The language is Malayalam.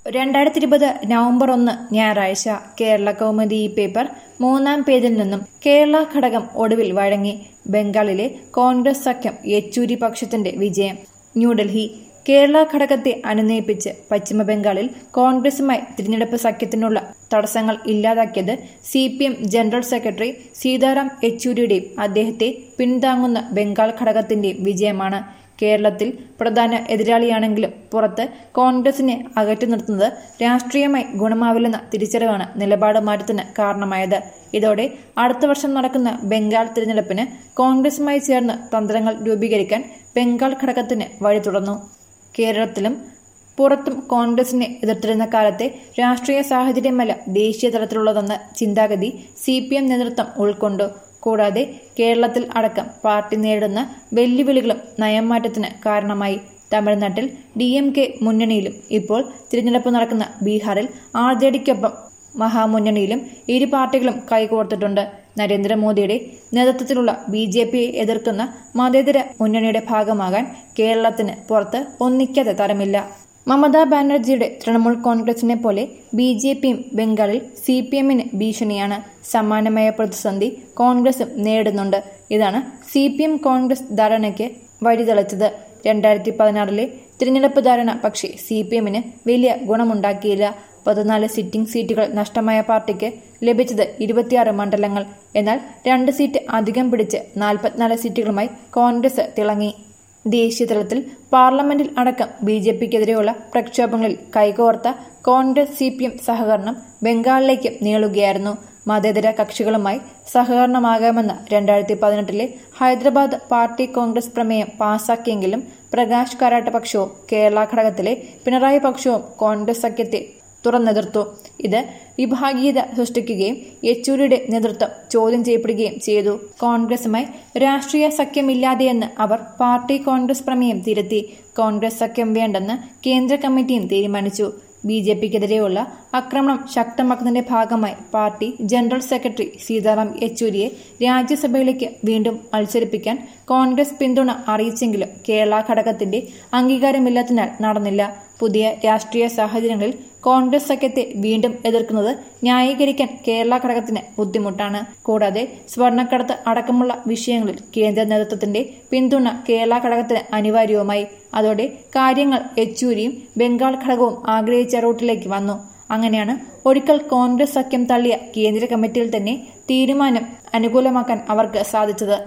രണ്ടായിരത്തി ഇരുപത് നവംബർ ഒന്ന് ഞായറാഴ്ച കേരള കൗമുദി ഈ പേപ്പർ മൂന്നാം പേജിൽ നിന്നും കേരള ഘടകം ഒടുവിൽ വഴങ്ങി ബംഗാളിലെ കോൺഗ്രസ് സഖ്യം യെച്ചൂരി പക്ഷത്തിന്റെ വിജയം ന്യൂഡൽഹി കേരള ഘടകത്തെ അനുനയിപ്പിച്ച് പശ്ചിമബംഗാളിൽ കോൺഗ്രസുമായി തിരഞ്ഞെടുപ്പ് സഖ്യത്തിനുള്ള തടസ്സങ്ങൾ ഇല്ലാതാക്കിയത് C P M general secretary Sitaram യെച്ചൂരിയുടെയും അദ്ദേഹത്തെ പിന്താങ്ങുന്ന ബംഗാൾ ഘടകത്തിന്റെയും വിജയമാണ് കേരളത്തിൽ പ്രധാന എതിരാളിയാണെങ്കിലും പുറത്ത് കോൺഗ്രസിനെ അകറ്റി നിർത്തുന്നത് രാഷ്ട്രീയമായി ഗുണമാവില്ലെന്ന തിരിച്ചറിവാണ് നിലപാട് മാറ്റത്തിന് കാരണമായത് ഇതോടെ അടുത്ത വർഷം നടക്കുന്ന ബംഗാൾ തിരഞ്ഞെടുപ്പിന് കോൺഗ്രസുമായി ചേർന്ന് തന്ത്രങ്ങൾ രൂപീകരിക്കാൻ ബംഗാൾ ഘടകത്തിന് വഴി തുറന്നു കേരളത്തിലും പുറത്തും കോൺഗ്രസിനെ എതിർത്തിരുന്ന കാലത്തെ രാഷ്ട്രീയ സാഹചര്യമല്ല ദേശീയ തലത്തിലുള്ളതെന്ന ചിന്താഗതി സി പി എം നേതൃത്വം ഉൾക്കൊണ്ടു കൂടാതെ കേരളത്തിൽ അടക്കം പാർട്ടി നേരിടുന്ന വെല്ലുവിളികളും നയംമാറ്റത്തിന് കാരണമായി തമിഴ്നാട്ടിൽ ഡി എം കെ മുന്നണിയിലും ഇപ്പോൾ തിരഞ്ഞെടുപ്പ് നടക്കുന്ന ബീഹാറിൽ ആർ ജെ ഡിക്കൊപ്പം മഹാമുന്നണിയിലും ഇരു പാർട്ടികളും കൈകോർത്തിട്ടുണ്ട് നരേന്ദ്രമോദിയുടെ നേതൃത്വത്തിലുള്ള ബി ജെ പിയെ എതിർക്കുന്ന മതേതര മുന്നണിയുടെ ഭാഗമാകാൻ കേരളത്തിന് പുറത്ത് ഒന്നിക്കാതെ തരമില്ല മമതാ ബാനർജിയുടെ തൃണമൂൽ കോൺഗ്രസിനെ പോലെ ബി ജെ പിയും ബംഗാളിൽ സി പി എമ്മിന് ഭീഷണിയാണ് സമാനമായ പ്രതിസന്ധി കോൺഗ്രസും നേരിടുന്നുണ്ട് ഇതാണ് സി പി എം കോൺഗ്രസ് ധാരണയ്ക്ക് വഴിതെളിച്ചത് രണ്ടായിരത്തി പതിനാറിലെ തിരഞ്ഞെടുപ്പ് ധാരണ പക്ഷേ സി പി എമ്മിന് വലിയ ഗുണമുണ്ടാക്കിയില്ല പതിനാല് സിറ്റിംഗ് സീറ്റുകൾ നഷ്ടമായ പാർട്ടിക്ക് ലഭിച്ചത് ഇരുപത്തിയാറ് മണ്ഡലങ്ങൾ എന്നാൽ രണ്ട് സീറ്റ് അധികം പിടിച്ച് നാൽപ്പത്തിനാല് സീറ്റുകളുമായി കോൺഗ്രസ് തിളങ്ങി ദേശീയ തലത്തിൽ പാർലമെന്റിൽ അടക്കം ബി ജെ പിക്കെതിരെയുള്ള പ്രക്ഷോഭങ്ങളിൽ കൈകോർത്ത കോൺഗ്രസ് സി പി എം സഹകരണം ബംഗാളിലേക്ക് നീളുകയായിരുന്നു മതേതര കക്ഷികളുമായി സഹകരണമാകാമെന്ന രണ്ടായിരത്തി പതിനെട്ടിലെ ഹൈദരാബാദ് പാർട്ടി കോൺഗ്രസ് പ്രമേയം പാസാക്കിയെങ്കിലും പ്രകാശ് കാരാട്ട് പക്ഷവും കേരള ഘടകത്തിലെ പിണറായി പക്ഷവും കോൺഗ്രസ് സഖ്യത്തെ തുറന്നെതിർത്തു ഇത് വിഭാഗീയത സൃഷ്ടിക്കുകയും യെച്ചൂരിയുടെ നേതൃത്വം ചോദ്യം ചെയ്യപ്പെടുകയും ചെയ്തു കോൺഗ്രസുമായി രാഷ്ട്രീയ സഖ്യമില്ലാതെയെന്ന് അവർ പാർട്ടി കോൺഗ്രസ് പ്രമേയം തിരുത്തി കോൺഗ്രസ് സഖ്യം വേണ്ടെന്ന് കേന്ദ്ര കമ്മിറ്റിയും തീരുമാനിച്ചു ബി ജെ പിക്കെതിരെയുള്ള ആക്രമണം ശക്തമാക്കുന്നതിന്റെ ഭാഗമായി പാർട്ടി ജനറൽ സെക്രട്ടറി സീതാറാം യെച്ചൂരിയെ രാജ്യസഭയിലേക്ക് വീണ്ടും മത്സരിപ്പിക്കാൻ കോൺഗ്രസ് പിന്തുണ അറിയിച്ചെങ്കിലും കേരള ഘടകത്തിന്റെ അംഗീകാരമില്ലാത്തതിനാൽ നടന്നില്ല പുതിയ രാഷ്ട്രീയ സാഹചര്യങ്ങളിൽ കോൺഗ്രസ് സഖ്യത്തെ വീണ്ടും എതിർക്കുന്നത് ന്യായീകരിക്കാൻ കേരള ഘടകത്തിന് ബുദ്ധിമുട്ടാണ് കൂടാതെ സ്വർണ്ണക്കടത്ത് അടക്കമുള്ള വിഷയങ്ങളിൽ കേന്ദ്ര നേതൃത്വത്തിന്റെ പിന്തുണ കേരള ഘടകത്തിന് അനിവാര്യവുമായി അതോടെ കാര്യങ്ങൾ യെച്ചൂരിയും ബംഗാൾ ഘടകവും ആഗ്രഹിച്ച റൂട്ടിലേക്ക് വന്നു അങ്ങനെയാണ് ഒരിക്കൽ കോൺഗ്രസ് സഖ്യം തള്ളിയ കേന്ദ്ര കമ്മിറ്റിയിൽ തന്നെ തീരുമാനം അനുകൂലമാക്കാൻ അവർക്ക് സാധിച്ചത്